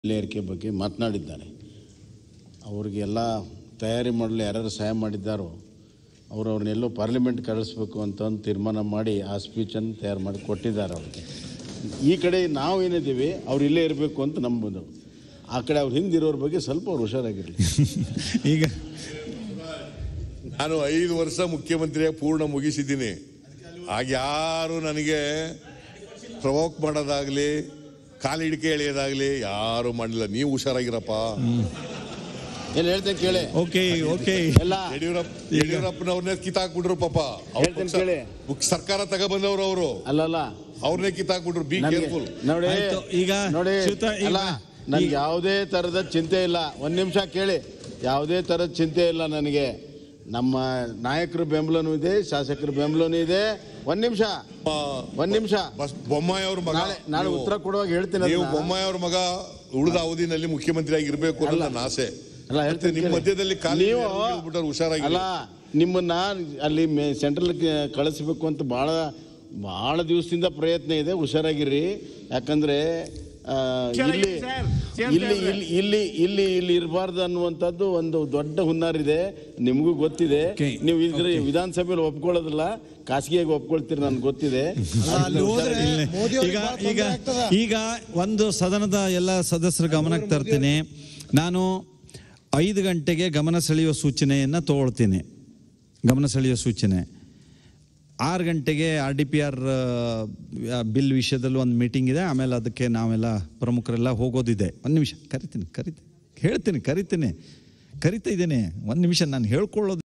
ಏರಿಕೆ ಬಗ್ಗೆ ಮಾತನಾಡಿದ್ದಾರೆ ಅವ್ರಿಗೆಲ್ಲ ತಯಾರಿ ಮಾಡಲು ಯಾರ್ಯಾರು ಸಹಾಯ ಮಾಡಿದ್ದಾರೋ ಅವರು ಅವ್ರನ್ನೆಲ್ಲೋ ಪಾರ್ಲಿಮೆಂಟ್ ಕಳಿಸ್ಬೇಕು ಅಂತ ಒಂದು ತೀರ್ಮಾನ ಮಾಡಿ ಆ ಸ್ಪೀಚನ್ನು ತಯಾರು ಮಾಡಿ ಕೊಟ್ಟಿದ್ದಾರೆ ಅವ್ರಿಗೆ ಈ ಕಡೆ ನಾವು ಏನಿದ್ದೀವಿ ಅವ್ರು ಇಲ್ಲೇ ಇರಬೇಕು ಅಂತ ನಂಬೋದು ಆ ಕಡೆ ಅವ್ರು ಹಿಂದಿರೋರ ಬಗ್ಗೆ ಸ್ವಲ್ಪ ಅವ್ರು ಹುಷಾರಾಗಿರಲಿ ಈಗ ನಾನು ಐದು ವರ್ಷ ಮುಖ್ಯಮಂತ್ರಿಯಾಗಿ ಪೂರ್ಣ ಮುಗಿಸಿದ್ದೀನಿ ಆಗ ಯಾರು ನನಗೆ ಪ್ರವೋಕ್ ಮಾಡೋದಾಗ್ಲಿ ಕಾಲಿಡಿಕೆ ಎಳೆಯೋದಾಗ್ಲಿ ಯಾರು ಮಾಡಲಿಲ್ಲ ನೀವು ಹುಷಾರಾಗಿರಪ್ಪ ಏನು ಹೇಳ್ತೇನೆ ಕೇಳಿ ಓಕೆ ಓಕೆ ಎಲ್ಲ ಯಡಿಯೂರಪ್ಪ ಯಡಿಯೂರಪ್ಪನವ್ರನ್ನೇ ಕಿತ್ತಾಕ್ಬಿಟ್ರು ಪಾಪ ಅವ್ರ ಹೇಳ್ತೀನಿ ಪಕ್ಷ- ಕೇಳಿ. ಮುಖ್ಯ ಸರ್ಕಾರ ತಗೊಬಂದವ್ರು ಅವರು ಅಲ್ಲಲ್ಲ ಅವ್ರನ್ನೇ ಕಿತ್ತಾಕ್ಬಿಟ್ರು ಬಿ ನನಗೆ ಕೇರ್ಫುಲ್ ನೋಡಿ ಆಯ್ತು, ಈಗ ನೋಡಿ ಶ್ವೇತಾ, ಈಗ- ಅಲ್ಲ ನನ್ಗೆ ಈಗ- ಯಾವುದೇ ಥರದ ಚಿಂತೆ ಇಲ್ಲ ಒಂದು ನಿಮಿಷ ಕೇಳಿ ಯಾವುದೇ ಥರದ ಚಿಂತೆ ಇಲ್ಲ ನನಗೆ ನಮ್ಮ ನಾಯಕರ ಬೆಂಬಲನೂ ಇದೆ ಶಾಸಕರ ಬೆಂಬಲನೂ ಇದೆ ಒಂದ್ ನಿಮಿಷ ಒಂದ್ ನಿಮಿಷ ಬಸ್ ಬೊಮ್ಮಾಯಿ ಅವ್ರ ಮಗ ನಾಳೆ ನಾಳೆ ನೀವು- ಉತ್ತರ ಕೊಡುವಾಗ ಹೇಳ್ತೀನಿ ನೀವು ಅದನ್ನ. ಬೊಮ್ಮಾಯಿ ಅವ್ರ ಮಗ ಉಳಿದ ಅವಧಿನಲ್ಲಿ ಮುಖ್ಯಮಂತ್ರಿ ಆಗಿರ್ಬೇಕು ಅನ್ನೋದು ನನ್ನ ಆಸೆ ಅಲ್ಲ ಮತ್ತೆ ಹೇಳ್ತೀನಿ ನಿಮ್ಮ ಕೇಳಿ. ಮಧ್ಯದಲ್ಲಿ ಕಾಲಿ ನೀವು ಬಿಟ್ಟವ್ರು ಹುಷಾರಾಗಿ ಅಲ್ಲ ನಿಮ್ಮನ್ನ ಅಲ್ಲಿ ಸೆಂಟ್ರಲ್ ಕಳಿಸ್ಬೇಕು ಅಂತ ಬಹಳ ಬಹಳ ದಿವಸದಿಂದ ಪ್ರಯತ್ನ ಇದೆ ಹುಷಾರಾಗಿರ್ರಿ ಯಾಕಂದ್ರೆ ಆ, ಇಲ್ಲಿ ಇಲ್ಲಿ ಇಲ್ಲಿ ಇಲ್ಲಿ ಇಲ್ಲಿ ಇಲ್ಲಿ ಇರಬಾರ್ದು ಅನ್ನುವಂಥದ್ದು ಒಂದು ದೊಡ್ಡ ಹುನ್ನಾರಿದೆ ನಿಮಗೂ ಗೊತ್ತಿದೆ Okay. ನೀವು ಇದ್ರ ವಿಧಾನಸಭೆಯಲ್ಲಿ ಒಪ್ಕೊಳ್ಳೋದಿಲ್ಲ ಖಾಸಗಿಯಾಗಿ ಒಪ್ಕೊಳ್ತೀರಿ ನನ್ಗೆ ಗೊತ್ತಿದೆ ಅಲ್ಲಿ ಹೋದ್ರೆ ಮೋದಿ ಈಗ ಈಗ ಈಗ ಒಂದು ಸದನದ ಎಲ್ಲ ಸದಸ್ಯರ ಗಮನಕ್ಕೆ ತರ್ತೀನಿ ನಾನು ಐದು ಗಂಟೆಗೆ ಗಮನ ಸೆಳೆಯುವ ಸೂಚನೆಯನ್ನು ತಗೊಳ್ತೀನಿ ಗಮನ ಸೆಳೆಯುವ ಸೂಚನೆ ಆರು ಗಂಟೆಗೆ R D P R bill ವಿಷಯದಲ್ಲಿ ಒಂದು ಮೀಟಿಂಗ್ ಇದೆ ಆಮೇಲೆ ಅದಕ್ಕೆ ನಾವೆಲ್ಲ ಪ್ರಮುಖರೆಲ್ಲ ಹೋಗೋದಿದೆ ಒಂದು ನಿಮಿಷ ಕರಿತೀನಿ ಕರಿತೀನಿ ಹೇಳ್ತೀನಿ ಕರಿತೀನಿ ಕರಿತಾ ಇದ್ದೀನಿ ಒಂದು ನಿಮಿಷ ನಾನು ಹೇಳ್ಕೊಳ್ಳೋದು